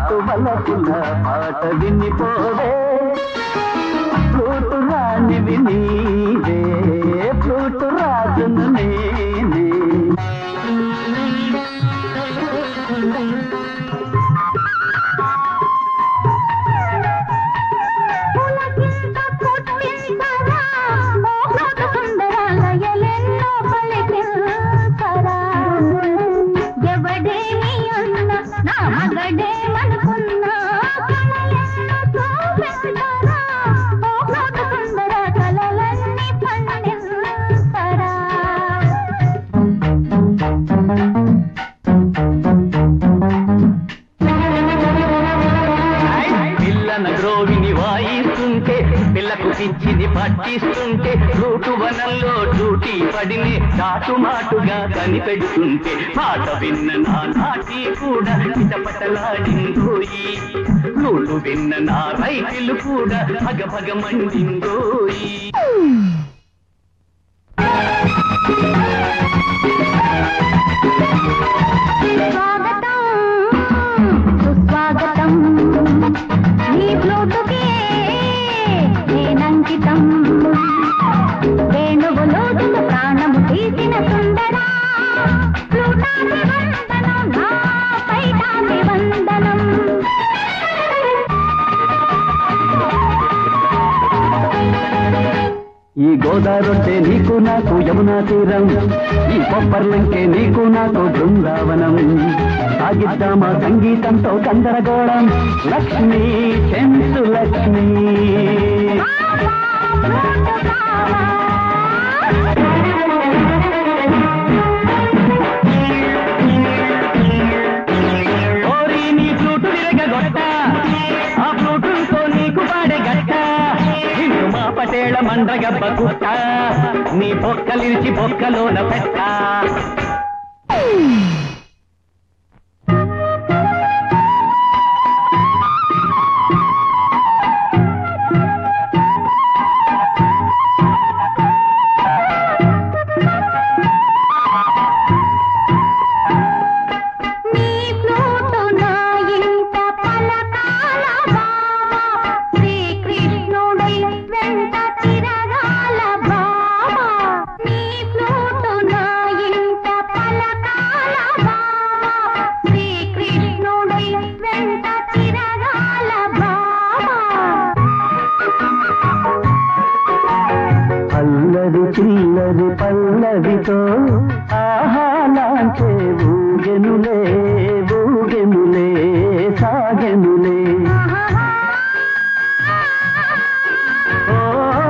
నాటు బలపుల పాట వినిపోవే ఫ్లూటు రానివి నీవే ఫ్లూటు రాజును నేనే పులకింత పుట్టింతరా, మోహక సుందరాలయలెన్నో పలికింతరా. ఎవడేమి అన్నా, నా మగడేమనుకున్నా, కలలెన్నో చూపించరా, మోహక సుందర కలలన్నీ పండించరా. పిల్లన గ్రోవిని వాయిస్తుంటే పిల్లకు పిచ్చిని పట్టిస్తుంటే రూటు వనంలో డ్యూటీ పడిని చాటుమాటుగా కనిపెడుతుంటే పాట విన్న నా నాటి కూడా పిటపటలాడిందోయి రూటు విన్న నా రైతులు కూడా భగ భగ మండిందోయి స్వాగతం సుస్వాగతం నీ బ్లూటుకే నేనంకితం వేణువులోతుకు ప్రాణము తీసిన సుందరా ప్లూటాకి వందనం నా పైటాకి వందనం ఈ గోదావరి నీకు నాకు యమునా తీరం ఈ కొబ్బర్లంకే నీకు నాకు బృందావనం సాగిద్దామా సంగీతంతో గందరగోళం లక్ష్మి చెంచు లక్ష్మి ఓరి నీ ఫ్లూటు విరగొట్ట ఆ ఫ్లూటుతో నీకు పాడే గట్ట నిన్ను మా పటేళ మండ్రగబ్బ కుట్ట నీ బొక్కలిరిచి బొక్కలోన పెట్ట నీ ఫ్లూటు నా ఇంట పలకాల బావా శ్రీకృష్ణుడి వెంట తిరగాల బావా నీ ఫ్లూటు నా ఇంట పలకాల బావా శ్రీకృష్ణుడి వెంట తిరగాల బావా అల్లరి చిల్లరి పల్లవితో ఆహాలాంచే ఊగెనులే ఊగెనులే సాగెనులే ఓ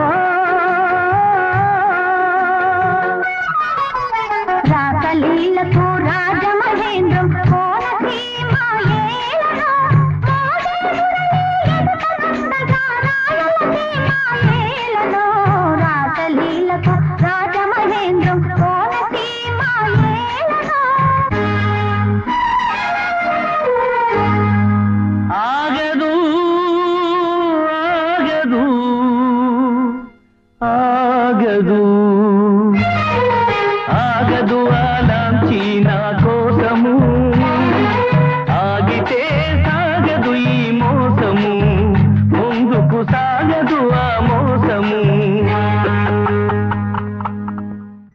రాసలీలకు రాజమహేంద్రం కోనసీమ ఏలనో మోదేమురళి రాయలసీమ ఏలనో రాసలీలకు రాజమహేంద్రం కోనసీమ ఏలనో ఆగదు ఆగదు ఆగదు ఆగదు ఆలాంచి నా కోసము